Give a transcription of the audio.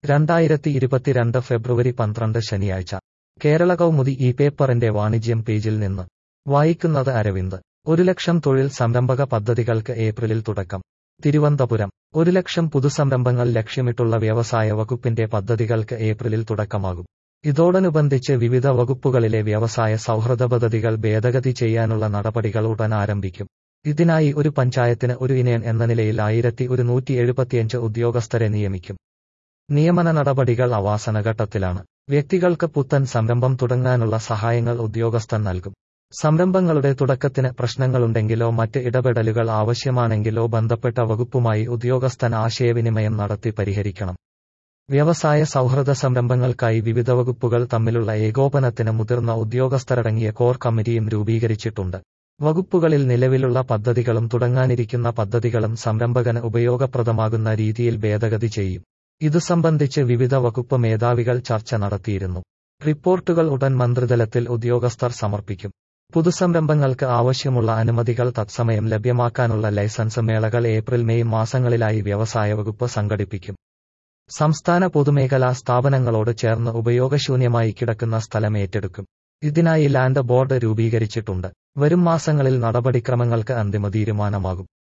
രണ്ടായിരത്തി ഇരുപത്തിരണ്ട് ഫെബ്രുവരി പന്ത്രണ്ട് ശനിയാഴ്ച കേരള കൗമുദി ഈ പേപ്പറിന്റെ വാണിജ്യം പേജിൽ നിന്ന് വായിക്കുന്നത് അരവിന്ദ് ഒരു ലക്ഷം തൊഴിൽ സംരംഭക പദ്ധതികൾക്ക് ഏപ്രിലിൽ തുടക്കം തിരുവനന്തപുരം ഒരു ലക്ഷം പുതുസംരംഭങ്ങൾ ലക്ഷ്യമിട്ടുള്ള വ്യവസായ വകുപ്പിന്റെ പദ്ധതികൾക്ക് ഏപ്രിലിൽ തുടക്കമാകും ഇതോടനുബന്ധിച്ച് വിവിധ വകുപ്പുകളിലെ വ്യവസായ സൗഹൃദ പദ്ധതികൾ ഭേദഗതി ചെയ്യാനുള്ള നടപടികൾ ഉടൻ ആരംഭിക്കും ഇതിനായി ഒരു പഞ്ചായത്തിന് ഒരു ഇനയൻ എന്ന നിലയിൽ ആയിരത്തി ഒരുന്നൂറ്റി എഴുപത്തിയഞ്ച് ഉദ്യോഗസ്ഥരെ നിയമിക്കും നിയമന നടപടികൾ അവാസനഘട്ടത്തിലാണ് വ്യക്തികൾക്ക് പുത്തൻ സംരംഭം തുടങ്ങാനുള്ള സഹായങ്ങൾ ഉദ്യോഗസ്ഥൻ നൽകും സംരംഭങ്ങളുടെ തുടക്കത്തിന് പ്രശ്നങ്ങളുണ്ടെങ്കിലോ മറ്റ് ഇടപെടലുകൾ ആവശ്യമാണെങ്കിലോ ബന്ധപ്പെട്ട വകുപ്പുമായി ഉദ്യോഗസ്ഥൻ ആശയവിനിമയം നടത്തി പരിഹരിക്കണം വ്യവസായ സൗഹൃദ സംരംഭങ്ങൾക്കായി വിവിധ വകുപ്പുകൾ തമ്മിലുള്ള ഏകോപനത്തിന് മുതിർന്ന ഉദ്യോഗസ്ഥരടങ്ങിയ കോർ കമ്മിറ്റിയും രൂപീകരിച്ചിട്ടുണ്ട് വകുപ്പുകളിൽ നിലവിലുള്ള പദ്ധതികളും തുടങ്ങാനിരിക്കുന്ന പദ്ധതികളും സംരംഭകന് ഉപയോഗപ്രദമാകുന്ന രീതിയിൽ ഭേദഗതി ചെയ്യും ഇതു സംബന്ധിച്ച് വിവിധ വകുപ്പ് മേധാവികൾ ചർച്ച നടത്തിയിരുന്നു റിപ്പോർട്ടുകൾ ഉടൻ മന്ത്രിതലത്തിൽ ഉദ്യോഗസ്ഥർ സമർപ്പിക്കും പുതുസംരംഭങ്ങൾക്ക് ആവശ്യമുള്ള അനുമതികൾ തത്സമയം ലഭ്യമാക്കാനുള്ള ലൈസൻസ് മേളകൾ ഏപ്രിൽ മെയ് മാസങ്ങളിലായി വ്യവസായ വകുപ്പ് സംഘടിപ്പിക്കും സംസ്ഥാന പൊതുമേഖലാ സ്ഥാപനങ്ങളോട് ചേർന്ന് ഉപയോഗശൂന്യമായി കിടക്കുന്ന സ്ഥലം ഏറ്റെടുക്കും ഇതിനായി ലാൻഡ് ബോർഡ് രൂപീകരിച്ചിട്ടുണ്ട് വരും മാസങ്ങളിൽ നടപടിക്രമങ്ങൾക്ക് അന്തിമ തീരുമാനമാകും